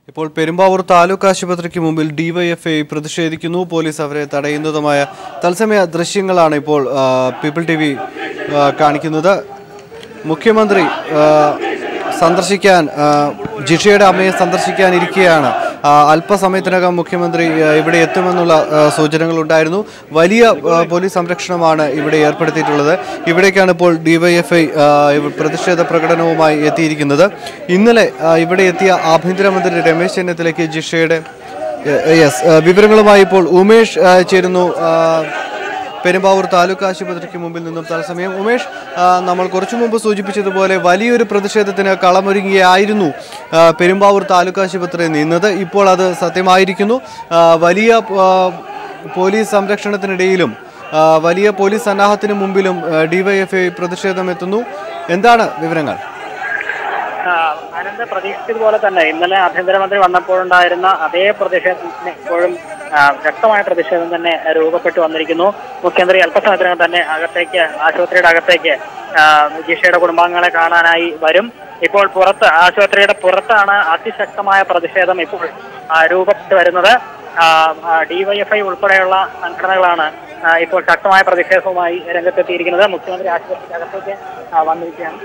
ഇപ്പോൾ പെരുമ്പാവൂർ താലൂക്ക് ആശുപത്രിക്ക് മുമ്പിൽ ഡിവൈഎഫ്ഐ പ്രതിഷേധിക്കുന്നു പോലീസ് അവരെ തടയുന്നതുമായ തത്സമയ ദൃശ്യങ്ങളാണ് ഇപ്പോൾ ആ, പീപ്പിൾ ടി വി ആ, കാണിക്കുന്നത് മുഖ്യമന്ത്രി ആ, സന്ദർശിക്കാൻ ആ, ജിഷയുടെ അമ്മയെ സന്ദർശിക്കാനിരിക്കെയാണ് ആ, അല്പസമയത്തിനകം മുഖ്യമന്ത്രി ആ, ഇവിടെ എത്തുമെന്നുള്ള ആ, സൂചനകളുണ്ടായിരുന്നു വലിയ ആ, പോലീസ് സംരക്ഷണമാണ് ഇവിടെ ഏർപ്പെടുത്തിയിട്ടുള്ളത് ഇവിടേക്കാണ് ഇപ്പോൾ ഡിവൈഎഫ്ഐ ആ, ഇവ- പ്രതിഷേധ പ്രകടനവുമായി എത്തിയിരിക്കുന്നത് ഇന്നലെ ആ, ഇവിടെ എത്തിയ ആഭ്യന്തരമന്ത്രി രമേശ് ചെന്നിത്തലയ്ക്ക് ജിഷയുടെ യെസ് വിവരങ്ങളുമായി ഇപ്പോൾ ഉമേഷ് ആ, ചേരുന്നു ആ, പെരുമ്പാവൂർ താലൂക്ക് ആശുപത്രിക്ക് മുമ്പിൽ നിന്നും തത്സമയം ഉമേഷ് ആ, നമ്മൾ കുറച്ചു മുമ്പ് സൂചിപ്പിച്ചതുപോലെ വലിയൊരു പ്രതിഷേധത്തിന് കളമൊരുങ്ങിയായിരുന്നു ആ, പെരുമ്പാവൂർ താലൂക്ക് ആശുപത്രി നിന്നത് ഇപ്പോൾ അത് സത്യമായിരിക്കുന്നു ആ, വലിയ ആ, പോലീസ് സംരക്ഷണത്തിനിടയിലും ആ, വലിയ പോലീസ് സന്നാഹത്തിന് മുമ്പിലും ഡിവൈഎഫ്ഐ പ്രതിഷേധം എത്തുന്നു എന്താണ് വിവരങ്ങൾ ആനന്ദ് പ്രതീക്ഷിച്ചതുപോലെ തന്നെ ഇന്നലെ ആഭ്യന്തരമന്ത്രി വന്നപ്പോഴുണ്ടായിരുന്ന അതേ പ്രതിഷേധത്തിന് ഇപ്പോഴും ആ, ശക്തമായ പ്രതിഷേധം തന്നെ രൂപപ്പെട്ടു വന്നിരിക്കുന്നു മുഖ്യമന്ത്രി അല്പസമയത്തിനകം തന്നെ അകത്തേക്ക് ആശുപത്രിയുടെ അകത്തേക്ക് ആ, ജിഷയുടെ കുടുംബാംഗങ്ങളെ കാണാനായി വരും ഇപ്പോൾ പുറത്ത് ആശുപത്രിയുടെ പുറത്താണ് അതിശക്തമായ പ്രതിഷേധം ഇപ്പോൾ ആ, രൂപപ്പെട്ടു വരുന്നത് ഡിവൈഎഫ്ഐ ഉൾപ്പെടെയുള്ള സംഘടനകളാണ് ആ, ഇപ്പോൾ ശക്തമായ പ്രതിഷേധവുമായി രംഗത്തെത്തിയിരിക്കുന്നത് മുഖ്യമന്ത്രി ആശുപത്രിക്ക് അകത്തേക്ക് ആ, വന്നിരിക്കുകയാണ്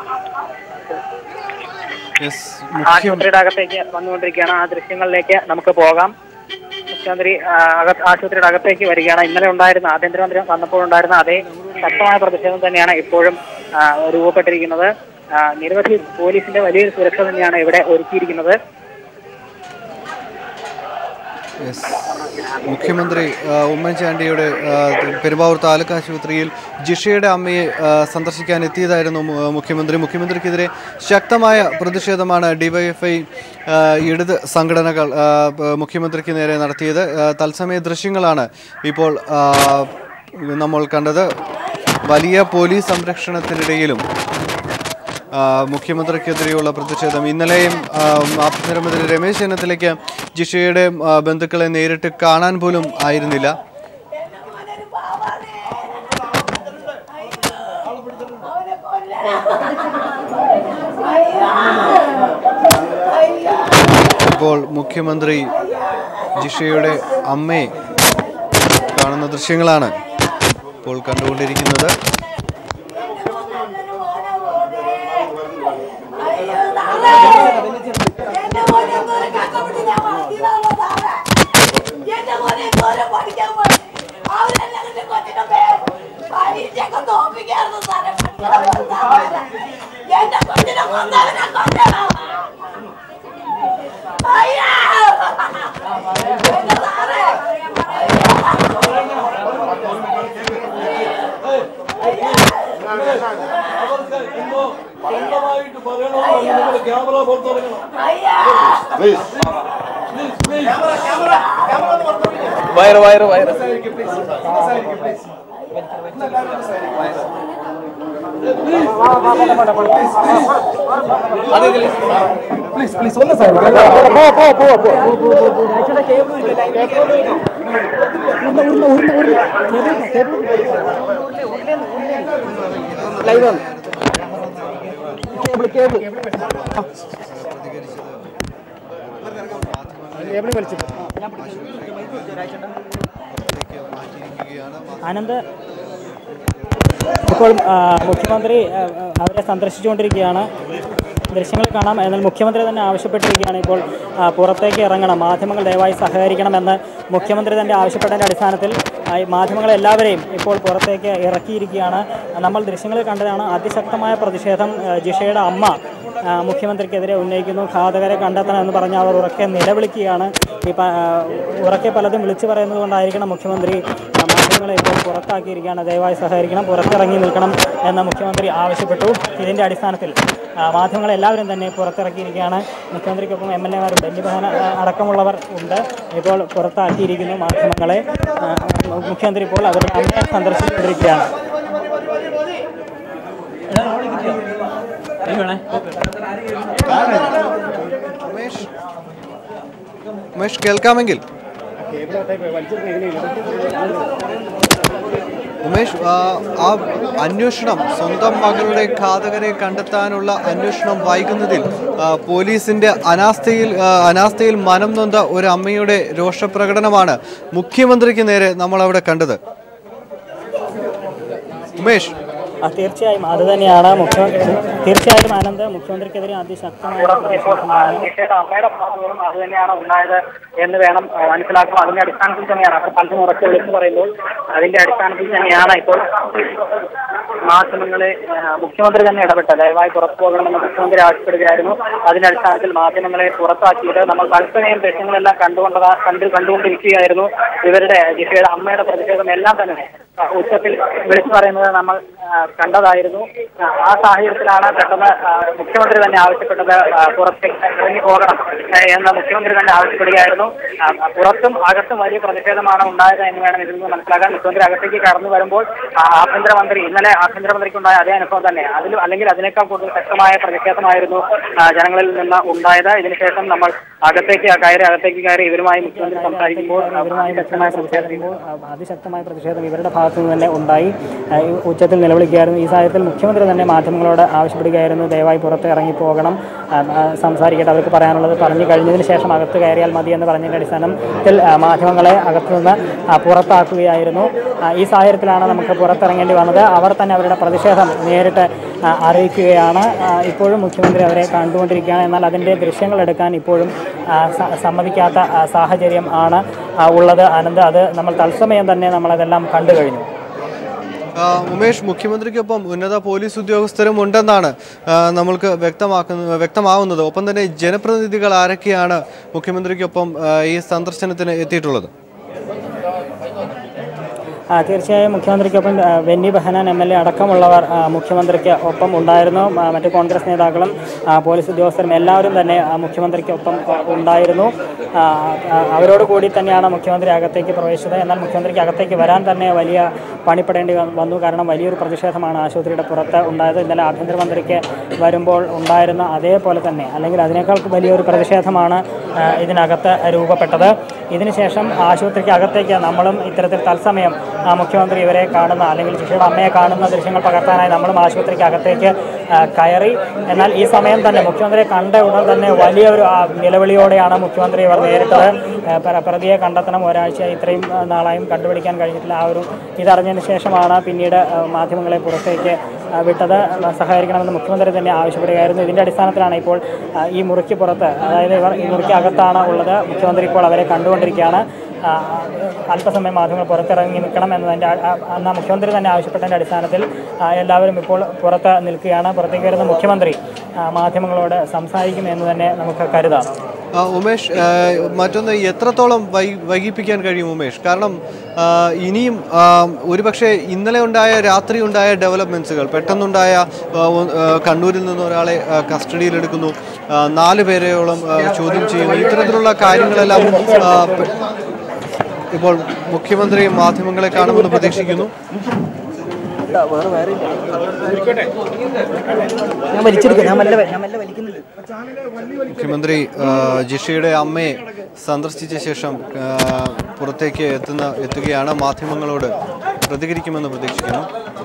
യെസ് മുഖ്യം ആശുപത്രിയുടെ അകത്തേക്ക് വന്നുകൊണ്ടിരിക്കുകയാണ് ആ ദൃശ്യങ്ങളിലേക്ക് നമുക്ക് പോകാം മുഖ്യമന്ത്രി ആ, അക- ആശുപത്രിയുടെ അകത്തേക്ക് വരികയാണ് ഇന്നലെ ഉണ്ടായിരുന്ന ആഭ്യന്തരമന്ത്രി വന്നപ്പോൾ ഉണ്ടായിരുന്ന അതേ ശക്തമായ പ്രതിഷേധം തന്നെയാണ് ഇപ്പോഴും ആ, രൂപപ്പെട്ടിരിക്കുന്നത് ആ, നിരവധി പോലീസിന്റെ വലിയൊരു സുരക്ഷ തന്നെയാണ് ഇവിടെ ഒരുക്കിയിരിക്കുന്നത് യെസ് മുഖ്യമന്ത്രി ആ, ഉമ്മൻചാണ്ടിയുടെ ആ, പെരുമ്പാവൂർ താലൂക്ക് ആശുപത്രിയിൽ ജിഷയുടെ അമ്മയെ ആ, സന്ദർശിക്കാൻ എത്തിയതായിരുന്നു മു- മുഖ്യമന്ത്രി മുഖ്യമന്ത്രിക്കെതിരെ ശക്തമായ പ്രതിഷേധമാണ് ഡിവൈഎഫ്ഐ ആ, ഇടത് സംഘടനകൾ ആ, പ- മുഖ്യമന്ത്രിക്ക് നേരെ നടത്തിയത് ആ, തത്സമയ ദൃശ്യങ്ങളാണ് ഇപ്പോൾ ആ, നമ്മൾ കണ്ടത് വലിയ പോലീസ് സംരക്ഷണത്തിനിടയിലും ആ, മുഖ്യമന്ത്രിക്കെതിരെയുള്ള പ്രതിഷേധം ഇന്നലെയും ആ, ആഭ്യന്തരമന്ത്രി രമേശ് ചെന്നിത്തലയ്ക്ക് ജിഷയുടെ ആ, ബന്ധുക്കളെ നേരിട്ട് കാണാൻ പോലും ആയിരുന്നില്ല ഇപ്പോൾ മുഖ്യമന്ത്രി ജിഷയുടെ അമ്മയെ കാണുന്ന ദൃശ്യങ്ങളാണ് ഇപ്പോൾ കണ്ടുകൊണ്ടിരിക്കുന്നത് എന്റെ മോനെ എന്തോരം കഷ്ടപ്പെട്ട് ഞാൻ വളർത്തിയതാണല്ലോ സാറേ. എന്റെ മോനെ എന്തോരം പഠിക്കാൻ പോയി. അവരെല്ലാം എന്റെ കൊച്ചിന്റെ പേര് പരീക്ഷയൊക്കെ തോൽപ്പിക്കായിരുന്നു സാറേ. പഠിക്കാൻ സാറേ. എന്റെ കൊച്ചിനെ കൊന്നവനെ കൊല്ലണം. അയ്യാ. എന്റെ സാറേ. സ്വന്തമായിട്ട് പറയണമെന്ന് നിങ്ങൾ ക്യാമറ പുറത്തിറങ്ങണം അയ്യാ. വയറ് വയറ് വയറ് ആനന്ദ് ഇപ്പോൾ ആ, മുഖ്യമന്ത്രി ആ, ആ, അവരെ സന്ദർശിച്ചുകൊണ്ടിരിക്കുകയാണ് ദൃശ്യങ്ങൾ കാണാം എന്നാൽ മുഖ്യമന്ത്രി തന്നെ ആവശ്യപ്പെട്ടിരിക്കുകയാണ് ഇപ്പോൾ ആ, പുറത്തേക്ക് ഇറങ്ങണം മാധ്യമങ്ങൾ ദയവായി സഹകരിക്കണമെന്ന് മുഖ്യമന്ത്രി തന്നെ ആവശ്യപ്പെട്ടതിൻ്റെ അടിസ്ഥാനത്തിൽ ആ, ഈ മാധ്യമങ്ങളെ എല്ലാവരെയും ഇപ്പോൾ പുറത്തേക്ക് ഇറക്കിയിരിക്കുകയാണ് നമ്മൾ ദൃശ്യങ്ങളിൽ കണ്ടതാണ് അതിശക്തമായ പ്രതിഷേധം ആ, ജിഷയുടെ അമ്മ ആ, മുഖ്യമന്ത്രിക്കെതിരെ ഉന്നയിക്കുന്നു ഘാതകരെ കണ്ടെത്തണം എന്ന് പറഞ്ഞ് അവർ ഉറക്കെ നിലവിളിക്കുകയാണ് ഈ പ- ആ, ഉറക്കെ പലതും വിളിച്ചു പറയുന്നത് കൊണ്ടായിരിക്കണം മുഖ്യമന്ത്രി ആ, മാധ്യമങ്ങളെ ഇപ്പോൾ പുറത്താക്കിയിരിക്കുകയാണ് ദയവായി സഹകരിക്കണം പുറത്തിറങ്ങി നിൽക്കണം എന്ന് മുഖ്യമന്ത്രി ആവശ്യപ്പെട്ടു ഇതിൻ്റെ അടിസ്ഥാനത്തിൽ ആ, മാധ്യമങ്ങളെ എല്ലാവരും തന്നെ പുറത്തിറക്കിയിരിക്കുകയാണ് മുഖ്യമന്ത്രിക്കൊപ്പം എം എൽ എമാരും ബെന്നി ബഹന ആ, അടക്കമുള്ളവർ ഉണ്ട് ഇപ്പോൾ പുറത്താക്കിയിരിക്കുന്നു മാധ്യമങ്ങളെ ആ, മുഖ്യമന്ത്രി ഇപ്പോൾ അവരുടെ അമ്മയെ സന്ദർശിച്ചുകൊണ്ടിരിക്കുകയാണ് ഉമേഷ് ഉമേഷ് കേൾക്കാമെങ്കിൽ ഉമേഷ് ആ, ആ അന്വേഷണം സ്വന്തം മകളുടെ ഘാതകരെ കണ്ടെത്താനുള്ള അന്വേഷണം വൈകുന്നതിൽ ആ, പോലീസിന്റെ അനാസ്ഥയിൽ ആ, അനാസ്ഥയിൽ മനം നൊന്ത ഒരു അമ്മയുടെ രോഷപ്രകടനമാണ് മുഖ്യമന്ത്രിക്ക് നേരെ നമ്മൾ അവിടെ കണ്ടത് ഉമേഷ് ആ, തീർച്ചയായും അത് തന്നെയാണ് മുഖ്യമന്ത്രി തീർച്ചയായും ആനന്ദ് മുഖ്യമന്ത്രിക്കെതിരെ അതിശക്തമായ പ്രതിഷേധമാണ് നിഷേധ അമ്മയുടെ ഭാഗത്തുനിന്നും അത് തന്നെയാണ് ഉണ്ടായത് എന്ന് വേണം ആ, മനസ്സിലാക്കണം അതിന്റെ അടിസ്ഥാനത്തിൽ തന്നെയാണ് അപ്പോൾ പലരും ഉറച്ചു വിളിച്ചു പറയുമ്പോൾ അതിന്റെ അടിസ്ഥാനത്തിൽ തന്നെയാണ് ഇപ്പോൾ മാധ്യമങ്ങളെ ആ, മുഖ്യമന്ത്രി തന്നെ ഇടപെട്ട ദയവായി പുറത്തു പോകണമെന്ന് മുഖ്യമന്ത്രി ആവശ്യപ്പെടുകയായിരുന്നു അതിന്റെ അടിസ്ഥാനത്തിൽ മാധ്യമങ്ങളെ പുറത്താക്കിയത് നമ്മൾ തത്സമയം ദൃശ്യങ്ങളെല്ലാം കണ്ടുകൊണ്ടതാ കണ്ടു കണ്ടുകൊണ്ടിരിക്കുകയായിരുന്നു ഇവരുടെ ജിഷയുടെ അമ്മയുടെ പ്രതിഷേധം എല്ലാം തന്നെ ആ, ഉച്ചത്തിൽ വിളിച്ചു പറയുന്നത് നമ്മൾ ആ, കണ്ടതായിരുന്നു ആ, ആ സാഹചര്യത്തിലാണ് പെട്ടെന്ന് ആ, മുഖ്യമന്ത്രി തന്നെ ആവശ്യപ്പെട്ടത് ആ, പുറത്തേക്ക് ഇറങ്ങി പോകണം ആ, എന്ന് മുഖ്യമന്ത്രി തന്നെ ആവശ്യപ്പെടുകയായിരുന്നു ആ, ആ, പുറത്തും അകത്തും വലിയ പ്രതിഷേധമാണ് ഉണ്ടായത് എന്ന് വേണം ഇതിൽ നിന്ന് മനസ്സിലാക്കാൻ മുഖ്യമന്ത്രി അകത്തേക്ക് കടന്നു വരുമ്പോൾ ആ, ആഭ്യന്തരമന്ത്രി ഇന്നലെ ആഭ്യന്തരമന്ത്രിക്ക് ഉണ്ടായ അതേ അനുഭവം തന്നെ അതിൽ അല്ലെങ്കിൽ അതിനേക്കാൾ കൂടുതൽ ശക്തമായ പ്രതിഷേധമായിരുന്നു ആ, ജനങ്ങളിൽ നിന്ന് ഉണ്ടായത് ഇതിനുശേഷം നമ്മൾ അകത്തേക്ക് കയറി അകത്തേക്ക് കയറി ഇവരുമായി മുഖ്യമന്ത്രി സംസാരിക്കുമ്പോൾ ആ, ഇവരുമായി ശക്തമായ പ്രതിഷേധം പ്രതിഷേധിക്കുമ്പോൾ അതിശക്തമായ പ്രതിഷേധം ഇവരുടെ ഭാഗത്തു നിന്ന് തന്നെ ഉണ്ടായി ആ, ഈ ഉച്ചത്തിൽ നിലവിളിക്കുകയായിരുന്നു ഈ സാഹചര്യത്തിൽ മുഖ്യമന്ത്രി തന്നെ മാധ്യമങ്ങളോട് ആവശ്യപ്പെടുകയായിരുന്നു ദയവായി പുറത്ത് ഇറങ്ങിപ്പോകണം ആ, ആ, സംസാരിക്കട്ടെ അവർക്ക് പറയാനുള്ളത് പറഞ്ഞു കഴിഞ്ഞതിന് ശേഷം അകത്ത് കയറിയാൽ മതി എന്ന് പറഞ്ഞതിൻ്റെ അടിസ്ഥാനത്തിൽ ആ, മാധ്യമങ്ങളെ അകത്തു നിന്ന് ആ, പുറത്താക്കുകയായിരുന്നു ആ, ഈ സാഹചര്യത്തിലാണ് നമുക്ക് പുറത്തിറങ്ങേണ്ടി വന്നത് അവർ തന്നെ അവരുടെ പ്രതിഷേധം നേരിട്ട് ആ, അറിയിക്കുകയാണ് ആ, ഇപ്പോഴും മുഖ്യമന്ത്രി അവരെ കണ്ടുകൊണ്ടിരിക്കുകയാണ് എന്നാൽ അതിൻ്റെ ദൃശ്യങ്ങൾ എടുക്കാൻ ഇപ്പോഴും ആ, സ- സമ്മതിക്കാത്ത ആ, സാഹചര്യം ആണ് ആ, ഉള്ളത് അനന്ത് അത് നമ്മൾ തത്സമയം തന്നെ നമ്മളതെല്ലാം കണ്ടു കഴിഞ്ഞു ആ, ഉമേഷ് മുഖ്യമന്ത്രിക്കൊപ്പം ഉന്നത പോലീസ് ഉദ്യോഗസ്ഥരും ഉണ്ടെന്നാണ് ആ, നമ്മൾക്ക് വ്യക്തമാക്കുന്നത് വ്യക്തമാവുന്നത് ഒപ്പം തന്നെ ജനപ്രതിനിധികൾ ആരൊക്കെയാണ് മുഖ്യമന്ത്രിക്കൊപ്പം ആ, ഈ സന്ദർശനത്തിന് എത്തിയിട്ടുള്ളത് ആ, തീർച്ചയായും മുഖ്യമന്ത്രിക്കൊപ്പം ആ, Benny Behanan M L A അടക്കമുള്ളവർ ആ, മുഖ്യമന്ത്രിക്ക് ഒപ്പം ഉണ്ടായിരുന്നു ആ, മറ്റ് കോൺഗ്രസ് നേതാക്കളും ആ, പോലീസ് ഉദ്യോഗസ്ഥരും എല്ലാവരും തന്നെ ആ, മുഖ്യമന്ത്രിക്കൊപ്പം ആ, ഉണ്ടായിരുന്നു ആ, ആ, അവരോട് കൂടി തന്നെയാണ് മുഖ്യമന്ത്രി അകത്തേക്ക് പ്രവേശിച്ചത് എന്നാൽ മുഖ്യമന്ത്രിക്ക് അകത്തേക്ക് വരാൻ തന്നെ വലിയ പണിപ്പെടേണ്ടി വ- വന്നു കാരണം വലിയൊരു പ്രതിഷേധമാണ് ആശുപത്രിയുടെ പുറത്ത് ഉണ്ടായത് ഇന്നലെ ആഭ്യന്തരമന്ത്രിക്ക് വരുമ്പോൾ ഉണ്ടായിരുന്ന അതേപോലെ തന്നെ അല്ലെങ്കിൽ അതിനേക്കാൾ വലിയൊരു പ്രതിഷേധമാണ് ആ, ഇതിനകത്ത് രൂപപ്പെട്ടത് ഇതിനുശേഷം ആശുപത്രിക്ക് അകത്തേക്ക് നമ്മളും ഇത്തരത്തിൽ തത്സമയം ആ, മുഖ്യമന്ത്രി ഇവരെ കാണുന്ന അല്ലെങ്കിൽ ശിശുയുടെ അമ്മയെ കാണുന്ന ദൃശ്യങ്ങൾ പകർത്താനായി നമ്മളും ആശുപത്രിക്ക് അകത്തേക്ക് ആ, കയറി എന്നാൽ ഈ സമയം തന്നെ മുഖ്യമന്ത്രിയെ കണ്ട ഉടൻ തന്നെ വലിയൊരു ആ, നിലവിളിയോടെയാണ് മുഖ്യമന്ത്രി ഇവർ നേരിട്ടത് ആ, പ്ര- പ്രതിയെ കണ്ടെത്തണം ഒരാഴ്ച ഇത്രയും ആ, നാളായും കണ്ടുപിടിക്കാൻ കഴിഞ്ഞിട്ടില്ല ആ ഒരു ഇതറിഞ്ഞതിന് ശേഷമാണ് പിന്നീട് ആ, മാധ്യമങ്ങളെ പുറത്തേക്ക് ആ, വിട്ടത് സഹകരിക്കണമെന്ന് മുഖ്യമന്ത്രി തന്നെ ആവശ്യപ്പെടുകയായിരുന്നു ഇതിൻ്റെ അടിസ്ഥാനത്തിലാണ് ഇപ്പോൾ ആ, ഈ മുറിക്ക് പുറത്ത് അതായത് ഇവർ ഈ മുറിക്ക് അകത്താണ് ഉള്ളത് മുഖ്യമന്ത്രി ഇപ്പോൾ അവരെ കണ്ടുകൊണ്ടിരിക്കുകയാണ് ആ, അല്പസമയം മാധ്യമങ്ങൾ പുറത്തിറങ്ങി നിൽക്കണം എന്നതിൻ്റെ ആ- ആ- അന്ന് മുഖ്യമന്ത്രി തന്നെ ആവശ്യപ്പെട്ടതിൻ്റെ അടിസ്ഥാനത്തിൽ ആ, എല്ലാവരും ഇപ്പോൾ പുറത്ത് നിൽക്കുകയാണ് പുറത്തേക്ക് വരുന്ന മുഖ്യമന്ത്രി ആ, മാധ്യമങ്ങളോട് സംസാരിക്കുമെന്ന് തന്നെ നമുക്ക് കരുതാം ആ, ഉമേഷ് ആ, മറ്റൊന്ന് എത്രത്തോളം വൈ വൈകിപ്പിക്കാൻ കഴിയും ഉമേഷ് കാരണം ആ, ഇനിയും ആ, ഒരുപക്ഷെ ഇന്നലെ ഉണ്ടായ രാത്രി ഉണ്ടായ ഡെവലപ്മെൻറ്റ്സുകൾ പെട്ടെന്നുണ്ടായ ആ, ഒ- ആ, കണ്ണൂരിൽ നിന്ന് ഒരാളെ ആ, കസ്റ്റഡിയിലെടുക്കുന്നു ആ, നാല് പേരെയോളം ആ, ചോദ്യം ചെയ്യുന്നു ഇത്തരത്തിലുള്ള കാര്യങ്ങളെല്ലാം ആ, പെ- ഇപ്പോൾ മുഖ്യമന്ത്രി മാധ്യമങ്ങളെ കാണുമെന്ന് പ്രതീക്ഷിക്കുന്നു ഞാൻ വലിച്ചെടുക്കും ഞാൻ മെല്ലെ ഞാൻ മെല്ലെ വലിക്കുന്നുണ്ട് മുഖ്യമന്ത്രി ആ, ജിഷയുടെ അമ്മയെ സന്ദർശിച്ച ശേഷം ആ, പുറത്തേക്ക് എത്തുന്ന എത്തുകയാണ് മാധ്യമങ്ങളോട് പ്രതികരിക്കുമെന്ന് പ്രതീക്ഷിക്കുന്നു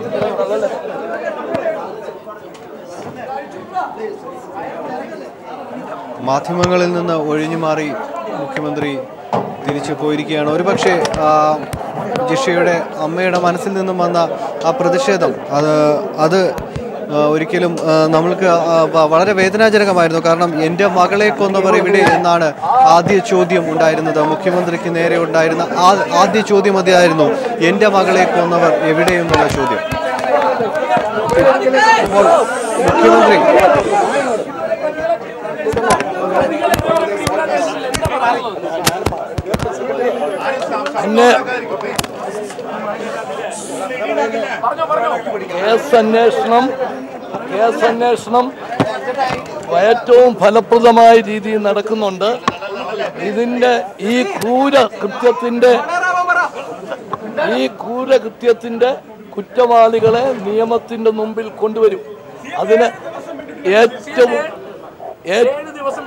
മാധ്യമങ്ങളിൽ നിന്ന് ഒഴിഞ്ഞു മാറി മുഖ്യമന്ത്രി തിരിച്ചു പോയിരിക്കുകയാണ് ഒരുപക്ഷെ ആ, ജിഷയുടെ അമ്മയുടെ മനസ്സിൽ നിന്നും വന്ന ആ പ്രതിഷേധം അത് അത് ആ, ഒരിക്കലും ആ, നമ്മൾക്ക് ആ, വ- വളരെ വേദനാജനകമായിരുന്നു കാരണം എൻ്റെ മകളെ കൊന്നവർ എവിടെ എന്നാണ് ആദ്യ ചോദ്യം ഉണ്ടായിരുന്നത് മുഖ്യമന്ത്രിക്ക് നേരെ ഉണ്ടായിരുന്ന ആ- ആദ്യ ചോദ്യം അതായിരുന്നു എൻ്റെ മകളെ കൊന്നവർ എവിടെ എന്നുള്ള ചോദ്യം അപ്പോൾ മുഖ്യമന്ത്രി അന്വേ കേസ് അന്വേഷണം കേസ് അന്വേഷണം ഏറ്റവും ഫലപ്രദമായ രീതിയിൽ നടക്കുന്നുണ്ട് ഇതിന്റെ ഈ ക്രൂര കൃത്യത്തിന്റെ ഈ ക്രൂര കൃത്യത്തിന്റെ കുറ്റവാളികളെ നിയമത്തിന്റെ മുമ്പിൽ കൊണ്ടുവരും അതിന് ഏറ്റവും ഏ-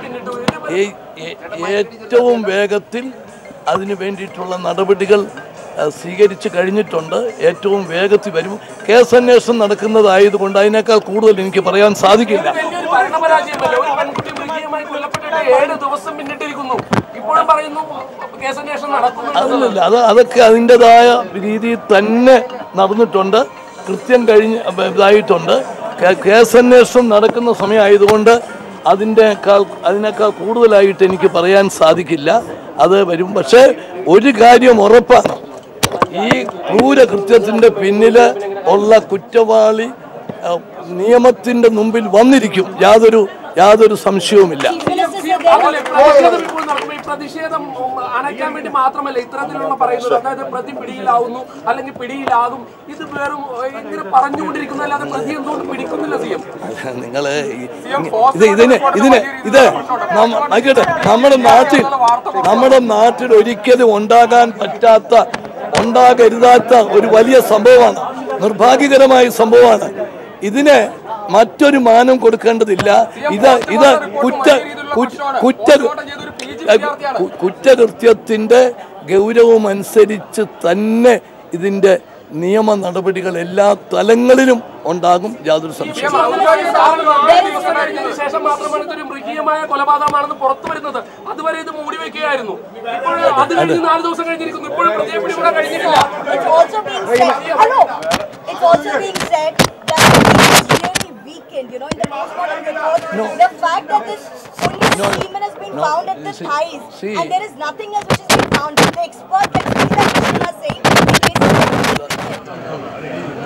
ഏ- ഏ- ഏറ്റവും വേഗത്തിൽ അതിനു വേണ്ടിയിട്ടുള്ള നടപടികൾ ആ, സ്വീകരിച്ച് കഴിഞ്ഞിട്ടുണ്ട് ഏറ്റവും വേഗത്തിൽ വരും കേസ് അന്വേഷണം നടക്കുന്നതായതുകൊണ്ട് അതിനേക്കാൾ കൂടുതൽ എനിക്ക് പറയാൻ സാധിക്കില്ല വലിയൊരു ഭരണപരാജയമല്ലേ ഒരു പെൺകുട്ടി മൃഗീയമായി കൊല്ലപ്പെട്ടിട്ട് ഏഴ് ദിവസം പിന്നിട്ടിരിക്കുന്നു ഇപ്പോഴും പറയുന്നു കേസന്വേഷണം നടക്കുന്നു അതല്ല അത് അതൊക്കെ അതിൻ്റെതായ രീതിയിൽ തന്നെ നടന്നിട്ടുണ്ട് കൃത്യം കഴിഞ്ഞ് ഇതായിട്ടുണ്ട് കേ- കേസന്വേഷണം നടക്കുന്ന സമയമായതുകൊണ്ട് അതിൻ്റെക്കാൾ അതിനേക്കാൾ കൂടുതലായിട്ട് എനിക്ക് പറയാൻ സാധിക്കില്ല അത് വരും പക്ഷേ ഒരു കാര്യം ഉറപ്പാണ് ഈ ക്രൂരകൃത്യത്തിൻ്റെ പിന്നിൽ ഉള്ള കുറ്റവാളി ആ, നിയമത്തിൻ്റെ മുമ്പിൽ വന്നിരിക്കും യാതൊരു യാതൊരു സംശയവുമില്ല അതുപോലെ പ്രതിഷേധം ഇപ്പോൾ നടക്കുമ്പോൾ ഈ പ്രതിഷേധം ഉം, അണയ്ക്കാൻ വേണ്ടി മാത്രമല്ല ഇത്തരത്തിലുള്ള പറയുന്നത് അതായത് പ്രതി പിടിയിലാവുന്നു അല്ലെങ്കിൽ പിടിയിലാകും ഇത് വെറും ഏഹ്, ഇങ്ങനെ പറഞ്ഞുകൊണ്ടിരിക്കുന്നു അല്ലാതെ പ്രതി എന്തുകൊണ്ട് പിടിക്കുന്നില്ല സി എം നിങ്ങൾ ഇത് ഇതിന് ഇതിന് ഇത് നമ്മ- ആയിക്കോട്ടെ നമ്മുടെ നാട്ടിൽ നമ്മുടെ നാട്ടിൽ ഒരിക്കലും ഉണ്ടാകാൻ പറ്റാത്ത ഉണ്ടാകരുതാത്ത ഒരു വലിയ സംഭവമാണ് നിർഭാഗ്യകരമായ സംഭവമാണ് ഇതിന് മറ്റൊരു മാനം കൊടുക്കേണ്ടതില്ല ഇത് ഇത് കുറ്റ കുറ്റ കുറ്റ കു- കുറ്റകൃത്യത്തിന്റെ ഗൗരവം അനുസരിച്ച് തന്നെ ഇതിന്റെ നിയമ നടപടികൾ എല്ലാ തലങ്ങളിലും ഉണ്ടാകും യാതൊരു സംശയം ഔദ്യോഗിക സ്ഥാപനം നാല് ദിവസം കഴിഞ്ഞതിന് ശേഷം മാത്രമാണ് ഇതൊരു മൃഗീയമായ കൊലപാതകമാണെന്ന് പുറത്തു വരുന്നത് അതുവരെ ഇത് മൂടി വെക്കുകയായിരുന്നു ഇപ്പോൾ അത് കഴിഞ്ഞ് നാല് ദിവസം കഴിഞ്ഞിരിക്കുന്നു ഇപ്പോഴും പ്രതിയെ പിടികൂടാൻ കഴിഞ്ഞിട്ടില്ല It's also being said. Hello. It's also being said that the case is really weakened. You know, in the postmortem report, the fact that this only semen has been found at the see- thighs, see. and there is nothing else which has been found. The expert that Srila Krishnan are saying the case is really weakened.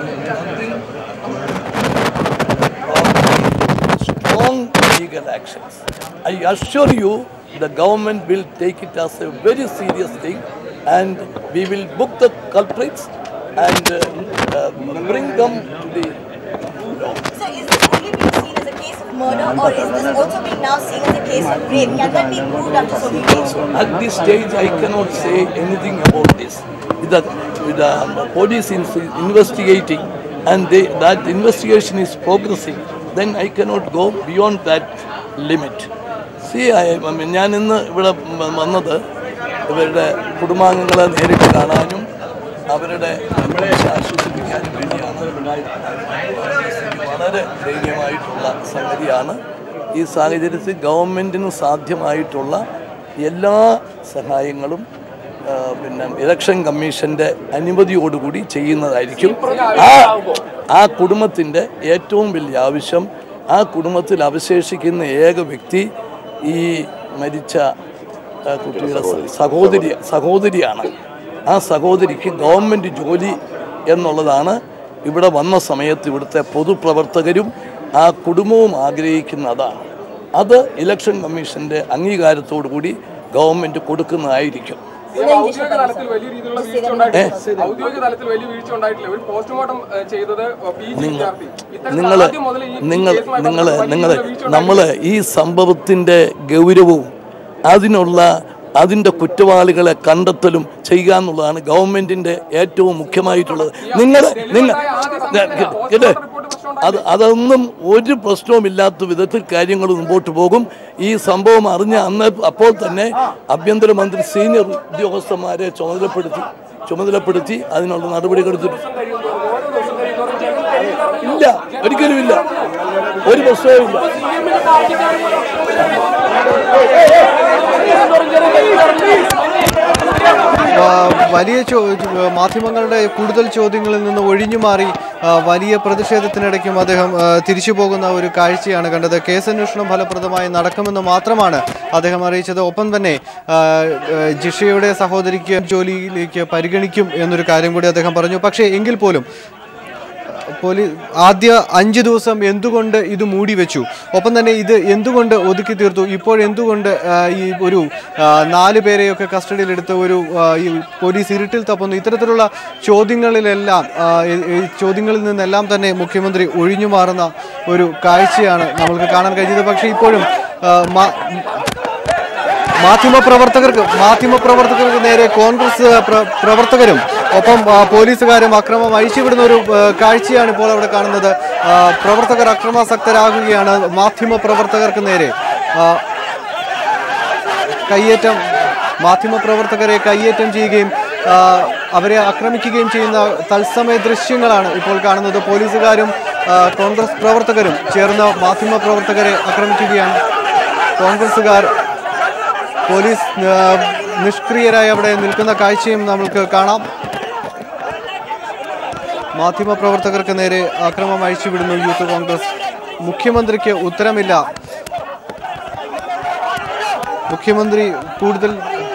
strong legal actions. I assure you the government will take it as a very serious thing and we will book the culprits and uh, uh, bring them to the law. So is this only being seen as a case of murder or is this also being now seen as a case of rape? Can that be proved after so many days? At this stage, I cannot say anything about this. The, the police is investigating and they, that investigation is progressing. Then I cannot go beyond that limit. See, I, I mean, ഞാൻ ഇന്ന് ഇവിടെ വ- വന്നത് ഇവരുടെ കുടുംബാംഗങ്ങളെ നേരിട്ട് കാണാനും അവരുടെ ആശ്വസിപ്പിക്കാനും വേണ്ടിയാണ് വളരെ ദയനീയമായിട്ടുള്ള സംഗതിയാണ് ഈ സാഹചര്യത്തിൽ ഗവൺമെൻറ്റിന് സാധ്യമായിട്ടുള്ള എല്ലാ സഹായങ്ങളും ആ, പിന്നെ ഇലക്ഷൻ കമ്മീഷൻ്റെ അനുമതിയോടുകൂടി ചെയ്യുന്നതായിരിക്കും ആ ആ കുടുംബത്തിൻ്റെ ഏറ്റവും വലിയ ആവശ്യം ആ കുടുംബത്തിൽ അവശേഷിക്കുന്ന ഏക വ്യക്തി ഈ മരിച്ച ആ, കുട്ടിയുടെ സ- സഹോദരി സഹോദരിയാണ് ആ സഹോദരിക്ക് ഗവൺമെൻറ് ജോലി എന്നുള്ളതാണ് ഇവിടെ വന്ന സമയത്ത് ഇവിടുത്തെ പൊതുപ്രവർത്തകരും ആ കുടുംബവും ആഗ്രഹിക്കുന്ന അതാണ് അത് ഇലക്ഷൻ കമ്മീഷന്റെ അംഗീകാരത്തോടു കൂടി ഗവൺമെന്റ് കൊടുക്കുന്നതായിരിക്കും ഔദ്യോഗിക തലത്തിൽ വലിയ രീതിയിലുള്ള വീഴ്ച ഉണ്ടായിട്ടില്ല ഔദ്യോഗിക തലത്തിൽ വലിയ വീഴ്ച ഉണ്ടായിട്ടില്ല ഒരു പോസ്റ്റ്മോർട്ടം ഏഹ്, ചെയ്തത് പി ജി വിദ്യാർത്ഥി ഇത്തരത്തിൽ നിങ്ങൾ ആദ്യം മുതൽ ഈ നിങ്ങൾ കേസുമായി നിങ്ങൾ ബന്ധപ്പെട്ട് വലിയ നിങ്ങൾ രീതിയിലുള്ള വീഴ്ച നമ്മൾ ഈ സംഭവത്തിൻ്റെ ഗൗരവവും അതിനുള്ള അതിൻ്റെ കുറ്റവാളികളെ കണ്ടെത്തലും ചെയ്യുക എന്നുള്ളതാണ് ഗവൺമെന്റിന്റെ ഏറ്റവും മുഖ്യമായിട്ടുള്ളത് നിങ്ങൾ നിങ്ങൾ കേട്ടേ അത് അതൊന്നും ഒരു പ്രശ്നവുമില്ലാത്ത വിധത്തിൽ കാര്യങ്ങൾ മുമ്പോട്ട് പോകും ഈ സംഭവം അറിഞ്ഞ അന്ന് അപ്പോൾ തന്നെ ആഭ്യന്തരമന്ത്രി സീനിയർ ഉദ്യോഗസ്ഥന്മാരെ ചുമതലപ്പെടുത്തി ചുമതലപ്പെടുത്തി അതിനുള്ള നടപടികൾ എടുത്തിട്ടുണ്ട് ഇല്ല ഒരിക്കലും ഇല്ല ഒരു പ്രശ്നവും ഇല്ല ആ, വലിയ ചോ- മാധ്യമങ്ങളുടെ കൂടുതൽ ചോദ്യങ്ങളിൽ നിന്ന് ഒഴിഞ്ഞു മാറി ആ, വലിയ പ്രതിഷേധത്തിനിടയ്ക്കും അദ്ദേഹം ആ, തിരിച്ചു പോകുന്ന ഒരു കാഴ്ചയാണ് കണ്ടത് കേസന്വേഷണം ഫലപ്രദമായി നടക്കുമെന്ന് മാത്രമാണ് അദ്ദേഹം അറിയിച്ചത് ഒപ്പം തന്നെ ആ, ആ, ജിഷയുടെ സഹോദരിക്ക് ജോലിയിലേക്ക് പരിഗണിക്കും എന്നൊരു കാര്യം കൂടി അദ്ദേഹം പറഞ്ഞു പക്ഷേ എങ്കിൽ പോലും പോലീസ് ആദ്യ അഞ്ച് ദിവസം എന്തുകൊണ്ട് ഇത് മൂടി വെച്ചു ഒപ്പം തന്നെ ഇത് എന്തുകൊണ്ട് ഒതുക്കി തീർത്തു ഇപ്പോൾ എന്തുകൊണ്ട് ആ, ഈ ഒരു ആ, നാല് പേരെയൊക്കെ കസ്റ്റഡിയിലെടുത്ത് ഒരു ആ, ഈ പോലീസ് ഇരുട്ടിൽ തപ്പുന്നു ഇത്തരത്തിലുള്ള ചോദ്യങ്ങളിലെല്ലാം ആ, ഈ- ഈ ചോദ്യങ്ങളിൽ നിന്നെല്ലാം തന്നെ മുഖ്യമന്ത്രി ഒഴിഞ്ഞു മാറുന്ന ഒരു കാഴ്ചയാണ് നമ്മൾക്ക് കാണാൻ കഴിഞ്ഞത് പക്ഷേ ഇപ്പോഴും ആ, മാ- മാധ്യമപ്രവർത്തകർക്ക് മാധ്യമപ്രവർത്തകർക്ക് നേരെ കോൺഗ്രസ് പ്ര- പ്രവർത്തകരും ഒപ്പം ആ, പോലീസുകാരും അക്രമം അഴിച്ചുവിടുന്ന ഒരു ആ, കാഴ്ചയാണ് ഇപ്പോൾ അവിടെ കാണുന്നത് ആ, പ്രവർത്തകർ അക്രമാസക്തരാകുകയാണ് മാധ്യമപ്രവർത്തകർക്ക് നേരെ ആ, കയ്യേറ്റം മാധ്യമപ്രവർത്തകരെ കയ്യേറ്റം ചെയ്യുകയും ആ, അവരെ ആക്രമിക്കുകയും ചെയ്യുന്ന തത്സമയ ദൃശ്യങ്ങളാണ് ഇപ്പോൾ കാണുന്നത് പോലീസുകാരും ആ, കോൺഗ്രസ് പ്രവർത്തകരും ചേർന്ന് മാധ്യമ പ്രവർത്തകരെ ആക്രമിക്കുകയാണ് കോൺഗ്രസുകാർ പോലീസ് ആ, നിഷ്ക്രിയരായി അവിടെ നിൽക്കുന്ന കാഴ്ചയും നമുക്ക് കാണാം മാധ്യമ പ്രവർത്തകർക്ക് നേരെ ആക്രമം അഴിച്ചുവിടുന്നു യൂത്ത് കോൺഗ്രസ് മുഖ്യമന്ത്രിക്ക് ഉത്തരമില്ല മുഖ്യമന്ത്രി കൂടുതൽ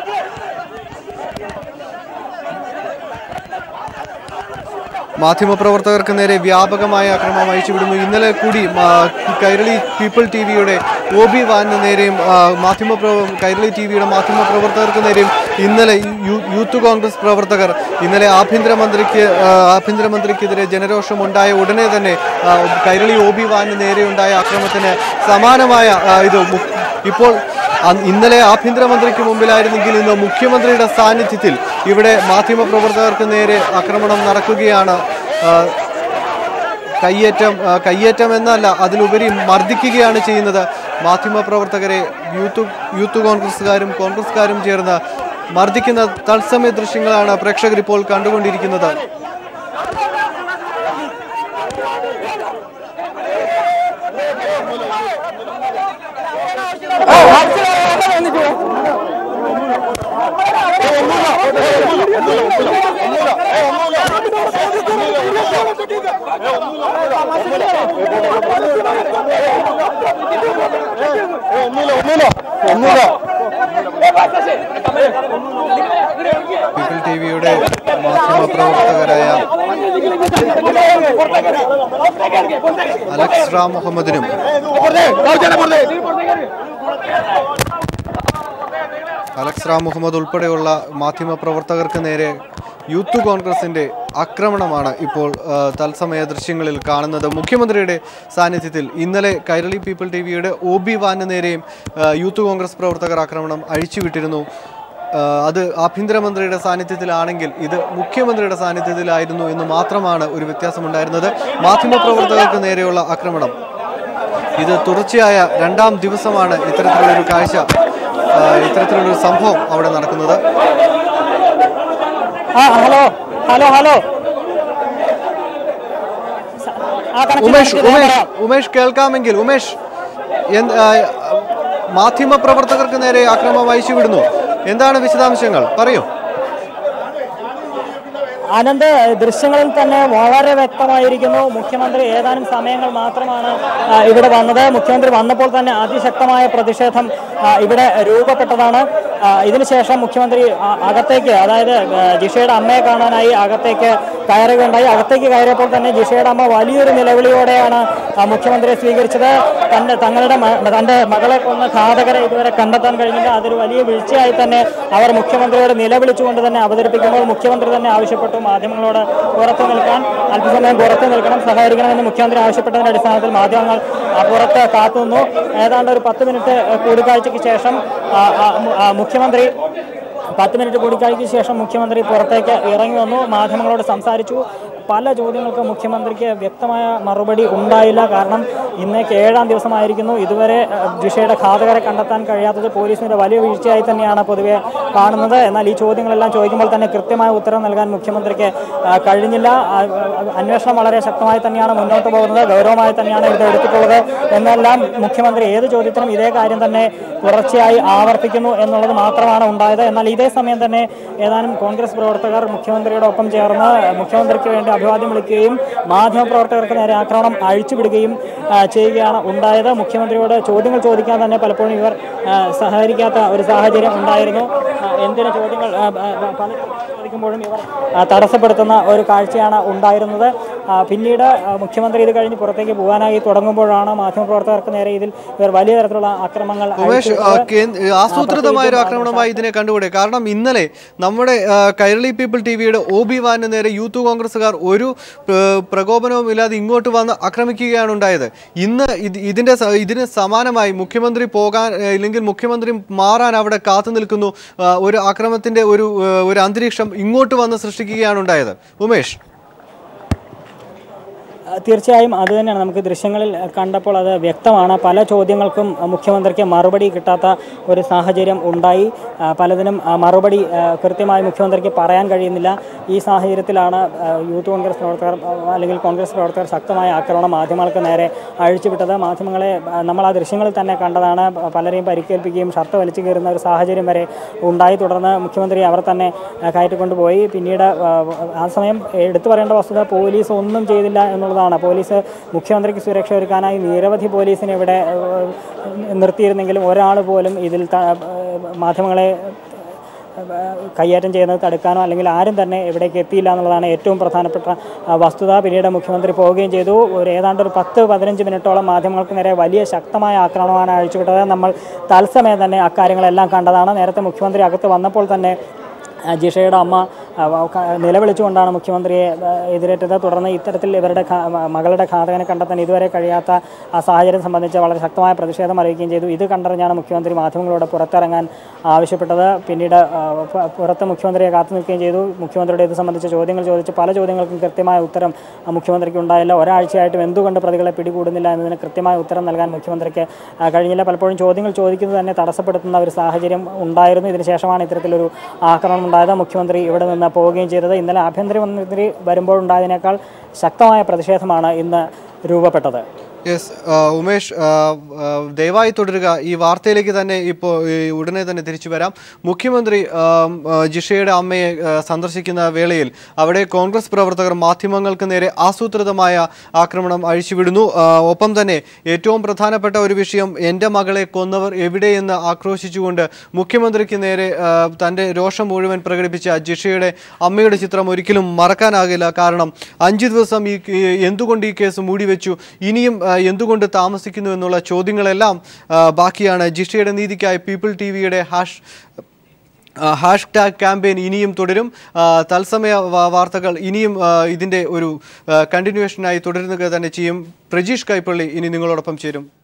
മാധ്യമപ്രവർത്തകർക്ക് നേരെ വ്യാപകമായ ആക്രമണം അയച്ചുവിടുന്നു ഇന്നലെ കൂടി ആ, കൈരളി പീപ്പിൾ ടി വിയുടെ ഒ ബി വാനിന് നേരെയും ആ, മാധ്യമ പ്രവ- കൈരളി ടി വിയുടെ മാധ്യമ പ്രവർത്തകർക്ക് നേരെയും ഇന്നലെ യു- യൂത്ത് കോൺഗ്രസ് പ്രവർത്തകർ ഇന്നലെ ആഭ്യന്തരമന്ത്രിക്ക് ആ, ആഭ്യന്തരമന്ത്രിക്കെതിരെ ജനരോഷം ഉണ്ടായ ഉടനെ തന്നെ ആ, കൈരളി ഒ ബി വാനിന് നേരെയുണ്ടായ ആക്രമണത്തിന് സമാനമായ ആ, ഇത് മു- ഇപ്പോൾ അന്ന് ഇന്നലെ ആഭ്യന്തരമന്ത്രിക്ക് മുമ്പിലായിരുന്നെങ്കിൽ ഇന്ന് മുഖ്യമന്ത്രിയുടെ സാന്നിധ്യത്തിൽ ഇവിടെ മാധ്യമപ്രവർത്തകർക്ക് നേരെ ആക്രമണം നടക്കുകയാണ് ആ, കയ്യേറ്റം ആ, കയ്യേറ്റം എന്നല്ല അതിലുപരി മർദ്ദിക്കുകയാണ് ചെയ്യുന്നത് മാധ്യമപ്രവർത്തകരെ യൂത്ത് യൂത്ത് കോൺഗ്രസ്സുകാരും കോൺഗ്രസ്സുകാരും ചേർന്ന് മർദ്ദിക്കുന്ന തത്സമയ ദൃശ്യങ്ങളാണ് പ്രേക്ഷകർ ഇപ്പോൾ കണ്ടുകൊണ്ടിരിക്കുന്നത് പീപ്പിൾ ടി വിയുടെ മാധ്യമപ്രവർത്തകരായ അലക്സ് റാം മുഹമ്മദിനും അലക്സ് റാം മുഹമ്മദ് ഉൾപ്പെടെയുള്ള മാധ്യമപ്രവർത്തകർക്ക് നേരെ യൂത്ത് കോൺഗ്രസിന്റെ ആക്രമണമാണ് ഇപ്പോൾ ആ, തത്സമയ ദൃശ്യങ്ങളിൽ കാണുന്നത് മുഖ്യമന്ത്രിയുടെ സാന്നിധ്യത്തിൽ ഇന്നലെ കൈരളി പീപ്പിൾ ടി വിയുടെ ഒ ബി വാന് നേരെയും ആ, യൂത്ത് കോൺഗ്രസ് പ്രവർത്തകർ ആക്രമണം അഴിച്ചുവിട്ടിരുന്നു ആ, അത് ആഭ്യന്തരമന്ത്രിയുടെ സാന്നിധ്യത്തിലാണെങ്കിൽ ഇത് മുഖ്യമന്ത്രിയുടെ സാന്നിധ്യത്തിലായിരുന്നു എന്ന് മാത്രമാണ് ഒരു വ്യത്യാസമുണ്ടായിരുന്നത് മാധ്യമപ്രവർത്തകർക്ക് നേരെയുള്ള ആക്രമണം ഇത് തുടർച്ചയായ രണ്ടാം ദിവസമാണ് ഇത്തരത്തിലുള്ളൊരു കാഴ്ച ആ, ഇത്തരത്തിലുള്ളൊരു സംഭവം അവിടെ നടക്കുന്നത് ആ ഹലോ ഹലോ ഹലോ സ- ആ കണക്ഷൻ ഉമേഷ് എടുത്ത് ഞാൻ ഉമേഷ് പറയാം. ഉമേഷ് കേൾക്കാമെങ്കിൽ ഉമേഷ് എന്ത് ആ, മാധ്യമ പ്രവർത്തകർക്ക് നേരെ ആക്രമണം അയച്ചു വിടുന്നു എന്താണ് വിശദാംശങ്ങൾ പറയൂ ആനന്ദ് ദൃശ്യങ്ങളിൽ തന്നെ വളരെ വ്യക്തമായിരിക്കുന്നു മുഖ്യമന്ത്രി ഏതാനും സമയങ്ങൾ മാത്രമാണ് ആ, ഇവിടെ വന്നത് മുഖ്യമന്ത്രി വന്നപ്പോൾ തന്നെ അതിശക്തമായ പ്രതിഷേധം ആ, ഇവിടെ രൂപപ്പെട്ടതാണ് ആ, ഇതിനുശേഷം മുഖ്യമന്ത്രി ആ, അകത്തേക്ക് അതായത് ആ, ജിഷയുടെ അമ്മയെ കാണാനായി അകത്തേക്ക് കയറുകയുണ്ടായി അകത്തേക്ക് കയറിയപ്പോൾ തന്നെ ജിഷയുടെ അമ്മ വലിയൊരു നിലവിളിയോടെയാണ് ആ, മുഖ്യമന്ത്രിയെ സ്വീകരിച്ചത് തന്റെ തങ്ങളുടെ മ- തന്റെ മകളെ കൊന്ന ഘാതകരെ ഇതുവരെ കണ്ടെത്താൻ കഴിഞ്ഞില്ല അതൊരു വലിയ വീഴ്ചയായി തന്നെ അവർ മുഖ്യമന്ത്രിയോട് നിലവിളിച്ചുകൊണ്ട് തന്നെ അവതരിപ്പിക്കുമ്പോൾ മുഖ്യമന്ത്രി തന്നെ ആവശ്യപ്പെട്ടു മാധ്യമങ്ങളോട് പുറത്തു നിൽക്കാൻ അല്പസമയം പുറത്തു നിൽക്കണം സഹകരിക്കണമെന്ന് മുഖ്യമന്ത്രി ആവശ്യപ്പെട്ടതിന്റെ അടിസ്ഥാനത്തിൽ മാധ്യമങ്ങൾ ആ, പുറത്ത് കാത്തുനിന്നു ഏതാണ്ട് ഒരു പത്ത് മിനിറ്റ് കൂടിക്കാഴ്ചയ്ക്ക് ശേഷം ആ, ആ, മു- ആ, മുഖ്യമന്ത്രി പത്ത് മിനിറ്റ് കൂടിക്കാഴ്ചയ്ക്ക് ശേഷം മുഖ്യമന്ത്രി പുറത്തേക്ക് ഇറങ്ങി വന്നു മാധ്യമങ്ങളോട് സംസാരിച്ചു പല ചോദ്യങ്ങൾക്ക് മുഖ്യമന്ത്രിക്ക് വ്യക്തമായ മറുപടി ഉണ്ടായില്ല കാരണം ഇന്നേക്ക് ഏഴാം ദിവസമായിരിക്കുന്നു ഇതുവരെ അഹ്, ജിഷയുടെ ഘാതകരെ കണ്ടെത്താൻ കഴിയാത്തത് പോലീസിന്റെ വലിയ വീഴ്ചയായി തന്നെയാണ് പൊതുവെ കാണുന്നത് എന്നാൽ ഈ ചോദ്യങ്ങളെല്ലാം ചോദിക്കുമ്പോൾ തന്നെ കൃത്യമായ ഉത്തരം നൽകാൻ മുഖ്യമന്ത്രിക്ക് ആ, കഴിഞ്ഞില്ല ആ, ആ, അന്വേഷണം വളരെ ശക്തമായി തന്നെയാണ് മുന്നോട്ട് പോകുന്നത് ഗൗരവമായി തന്നെയാണ് ഇത് എടുത്തിട്ടുള്ളത് എന്നെല്ലാം മുഖ്യമന്ത്രി ഏത് ചോദ്യത്തിനും ഇതേ കാര്യം തന്നെ തുടർച്ചയായി ആവർത്തിക്കുന്നു എന്നുള്ളത് മാത്രമാണ് ഉണ്ടായത് എന്നാൽ ഇതേ സമയം തന്നെ ഏതാനും കോൺഗ്രസ് പ്രവർത്തകർ മുഖ്യമന്ത്രിയുടെ ഒപ്പം ചേർന്ന് മുഖ്യമന്ത്രിക്ക് വേണ്ടി അഭിവാദ്യം വിളിക്കുകയും മാധ്യമപ്രവർത്തകർക്ക് നേരെ ആക്രമണം അഴിച്ചുവിടുകയും ആ, ചെയ്യുകയാണ് ഉണ്ടായത് മുഖ്യമന്ത്രിയോട് ചോദ്യങ്ങൾ ചോദിക്കാൻ തന്നെ പലപ്പോഴും ഇവർ ആ, സഹകരിക്കാത്ത ഒരു സാഹചര്യം ഉണ്ടായിരുന്നു ആ, എന്തിന് ചോദ്യങ്ങൾ ആ, ആ, പല ചോദിക്കുമ്പോഴും ഇവർ ആ, തടസ്സപ്പെടുത്തുന്ന ഒരു കാഴ്ചയാണ് ഉണ്ടായിരുന്നത് ആ, പിന്നീട് ആ, മുഖ്യമന്ത്രി ഇത് കഴിഞ്ഞ് പുറത്തേക്ക് പോകാനായി തുടങ്ങുമ്പോഴാണ് മാധ്യമപ്രവർത്തകർക്ക് നേരെ ഇതിൽ ഇവർ വലിയ തരത്തിലുള്ള ആക്രമങ്ങൾ ഉമേഷ് ആ, അഴിച്ചുവിട്ടത്. കേ- ആസൂത്രിതമായ ഒരു ആക്രമണമായി ഇതിനെ കണ്ടുകൂടെ കാരണം ഇന്നലെ നമ്മുടെ ആ, കൈരളി പീപ്പിൾ ടി വിയുടെ ഒ ബി വാന് നേരെ യൂത്ത് കോൺഗ്രസ്സുകാർ ഒരു പ്ര- പ്രകോപനവും ഇല്ലാതെ ഇങ്ങോട്ട് വന്ന് ആക്രമിക്കുകയാണ് ഉണ്ടായത് ഇന്ന് ഇത് ഇതിന്റെ സ- ഇതിന് സമാനമായി മുഖ്യമന്ത്രി പോകാൻ ആ, ഇല്ലെങ്കിൽ മുഖ്യമന്ത്രി മാറാൻ അവിടെ കാത്തു നിൽക്കുന്നു ആ, ഒരു ആക്രമണത്തിന്റെ ഒരു ആ, ഒരു അന്തരീക്ഷം ഇങ്ങോട്ട് വന്ന് സൃഷ്ടിക്കുകയാണ് ഉണ്ടായത് ഉമേഷ് ആ, തീർച്ചയായും അത് തന്നെയാണ് നമുക്ക് ദൃശ്യങ്ങളിൽ കണ്ടപ്പോൾ അത് വ്യക്തമാണ് പല ചോദ്യങ്ങൾക്കും മുഖ്യമന്ത്രിക്ക് മറുപടി കിട്ടാത്ത ഒരു സാഹചര്യം ഉണ്ടായി ആ, പലതിനും ആ, മറുപടി ആ, കൃത്യമായി മുഖ്യമന്ത്രിക്ക് പറയാൻ കഴിയുന്നില്ല ഈ സാഹചര്യത്തിലാണ് ആ, യൂത്ത് കോൺഗ്രസ് പ്രവർത്തകർ ആ, അല്ലെങ്കിൽ കോൺഗ്രസ് പ്രവർത്തകർ ശക്തമായ ആക്രമണം മാധ്യമങ്ങൾക്ക് നേരെ അഴിച്ചുവിട്ടത് മാധ്യമങ്ങളെ ആ, നമ്മൾ ആ ദൃശ്യങ്ങളിൽ തന്നെ കണ്ടതാണ് പ- പലരെയും പരിക്കേൽപ്പിക്കുകയും ഷർട്ട് വലിച്ചു കയറുന്ന ഒരു സാഹചര്യം വരെ ഉണ്ടായി തുടർന്ന് മുഖ്യമന്ത്രി അവർ തന്നെ ആ, കയറ്റിക്കൊണ്ടുപോയി പിന്നീട് ആ, ആ സമയം എടുത്തു പറയേണ്ട വസ്തുത പോലീസ് ഒന്നും ചെയ്തില്ല എന്നുള്ളതാണ് പോലീസ് മുഖ്യമന്ത്രിക്ക് സുരക്ഷ ഒരുക്കാനായി നിരവധി പോലീസിനെ ഇവിടെ ആ, നിർത്തിയിരുന്നെങ്കിലും ഒരാൾ പോലും ഇതിൽ ത- മാധ്യമങ്ങളെ കൈയേറ്റം ചെയ്യുന്നത് തടുക്കാനോ അല്ലെങ്കിൽ ആരും തന്നെ ഇവിടേക്ക് എത്തിയില്ല എന്നുള്ളതാണ് ഏറ്റവും പ്രധാനപ്പെട്ട ആ, വസ്തുത പിന്നീട് മുഖ്യമന്ത്രി പോവുകയും ചെയ്തു ഒരു ഏതാണ്ട് ഒരു പത്ത് പതിനഞ്ച് മിനിറ്റോളം മാധ്യമങ്ങൾക്ക് നേരെ വലിയ ശക്തമായ ആക്രമണമാണ് അഴിച്ചുവിട്ടത് നമ്മൾ തത്സമയം തന്നെ അക്കാര്യങ്ങളെല്ലാം കണ്ടതാണ് നേരത്തെ മുഖ്യമന്ത്രി അകത്ത് വന്നപ്പോൾ തന്നെ ആ, ജിഷയുടെ അമ്മ ആ, വ- ക- നിലവിളിച്ചുകൊണ്ടാണ് മുഖ്യമന്ത്രിയെ ആ, എതിരേറ്റത് തുടർന്ന് ഇത്തരത്തിൽ ഇവരുടെ ഘാ- മ- മകളുടെ ഘാതകനെ കണ്ടെത്താൻ ഇതുവരെ കഴിയാത്ത ആ സാഹചര്യം സംബന്ധിച്ച് വളരെ ശക്തമായ പ്രതിഷേധം അറിയിക്കുകയും ചെയ്തു ഇത് കണ്ടറിഞ്ഞാണ് മുഖ്യമന്ത്രി മാധ്യമങ്ങളോട് പുറത്തിറങ്ങാൻ ആവശ്യപ്പെട്ടത് പിന്നീട് ആ, പ- പുറത്ത് മുഖ്യമന്ത്രിയെ കാത്തു നിൽക്കുകയും ചെയ്തു മുഖ്യമന്ത്രിയുടെ ഇത് സംബന്ധിച്ച് ചോദ്യങ്ങൾ ചോദിച്ച് പല ചോദ്യങ്ങൾക്കും കൃത്യമായ ഉത്തരം ആ, മുഖ്യമന്ത്രിക്ക് ഉണ്ടായില്ല ഒരാഴ്ചയായിട്ടും എന്തുകൊണ്ട് പ്രതികളെ പിടികൂടുന്നില്ല എന്നതിന് കൃത്യമായ ഉത്തരം നൽകാൻ മുഖ്യമന്ത്രിക്ക് ആ, കഴിഞ്ഞില്ല പലപ്പോഴും ചോദ്യങ്ങൾ ചോദിക്കുന്നത് തന്നെ തടസ്സപ്പെടുത്തുന്ന ഒരു സാഹചര്യം ഉണ്ടായിരുന്നു ഇതിനുശേഷമാണ് ഇത്തരത്തിലൊരു ആക്രമണം ഉണ്ടായത് മുഖ്യമന്ത്രി ഇവിടെ നിന്ന് പോവുകയും ചെയ്തത് ഇന്നലെ ആഭ്യന്തരമന്ത്രി വരുമ്പോഴുണ്ടായതിനേക്കാൾ ശക്തമായ പ്രതിഷേധമാണ് ഇന്ന് രൂപപ്പെട്ടത് യെസ് ഉമേഷ് ആ, ആ, ദയവായി തുടരുക ഈ വാർത്തയിലേക്ക് തന്നെ ഇപ്പോൾ ഈ ഉടനെ തന്നെ തിരിച്ചു വരാം മുഖ്യമന്ത്രി ആ, ആ, ജിഷയുടെ അമ്മയെ ആ, സന്ദർശിക്കുന്ന വേളയിൽ അവിടെ കോൺഗ്രസ് പ്രവർത്തകർ മാധ്യമങ്ങൾക്ക് നേരെ ആസൂത്രിതമായ ആക്രമണം അഴിച്ചുവിടുന്നു ആ, ഒപ്പം തന്നെ ഏറ്റവും പ്രധാനപ്പെട്ട ഒരു വിഷയം എൻ്റെ മകളെ കൊന്നവർ എവിടെയെന്ന് ആക്രോശിച്ചുകൊണ്ട് മുഖ്യമന്ത്രിക്ക് നേരെ ആ, തൻ്റെ രോഷം മുഴുവൻ പ്രകടിപ്പിച്ച ജിഷയുടെ അമ്മയുടെ ചിത്രം ഒരിക്കലും മറക്കാനാകില്ല കാരണം അഞ്ച് ദിവസം ഈ ഈ എന്തുകൊണ്ട് ഈ കേസ് മൂടിവെച്ചു ഇനിയും ആ, എന്തുകൊണ്ട് താമസിക്കുന്നു എന്നുള്ള ചോദ്യങ്ങളെല്ലാം ആ, ബാക്കിയാണ് ജിഷയുടെ നീതിക്കായി പീപ്പിൾ ടി വിയുടെ ഹാഷ് ഹാഷ് ടാഗ് ക്യാമ്പയിൻ ഇനിയും തുടരും ആ, തത്സമയ വാ- വാർത്തകൾ ഇനിയും ആ, ഇതിൻ്റെ ഒരു കണ്ടിന്യൂഷനായി തുടരുക തന്നെ ചെയ്യും പ്രജീഷ് കൈപ്പള്ളി ഇനി നിങ്ങളോടൊപ്പം ചേരും